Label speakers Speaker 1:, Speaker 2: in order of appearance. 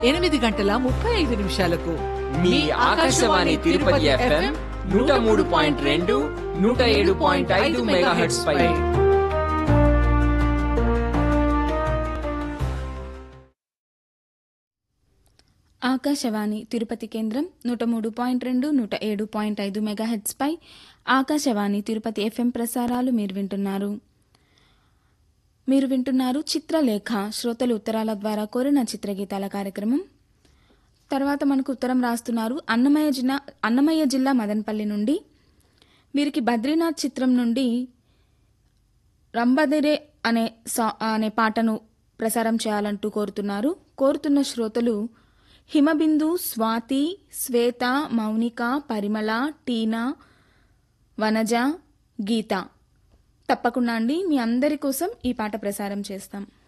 Speaker 1: ఎనిమిది గంటల ముప్పై ఐదు నిమిషాలకు
Speaker 2: మీ ఆకాశవాణి తిరుపతి ఎఫ్ఎం నూట మూడు పాయింట్ రెండు నూట ఏడు పాయింట్ ఐదు మెగాహెట్స్ పై
Speaker 3: ఆకాశవాణి తిరుపతి కేంద్రం నూట మూడు పాయింట్ రెండు నూట ఏడు పాయింట్ ఐదు మెగాహెట్స్పై ఆకాశవాణి తిరుపతి ఎఫ్ఎం ప్రసారాలు మీరు వింటున్నారు మీరు వింటున్నారు చిత్రలేఖ శ్రోతలు ఉత్తరాల ద్వారా కోరిన చిత్రగీతాల కార్యక్రమం తర్వాత మనకు ఉత్తరం రాస్తున్నారు అన్నమయ్య జిల్లా అన్నమయ్య జిల్లా మదనపల్లి నుండి వీరికి బద్రీనాథ్ చిత్రం నుండి రంబదిరే అనే సా అనే పాటను ప్రసారం చేయాలంటూ కోరుతున్నారు కోరుతున్న శ్రోతలు హిమబిందు స్వాతి శ్వేత మౌనిక పరిమళ టీనా వనజ గీత తప్పకుండా అండి మీ అందరి కోసం ఈ పాట ప్రసారం చేస్తాం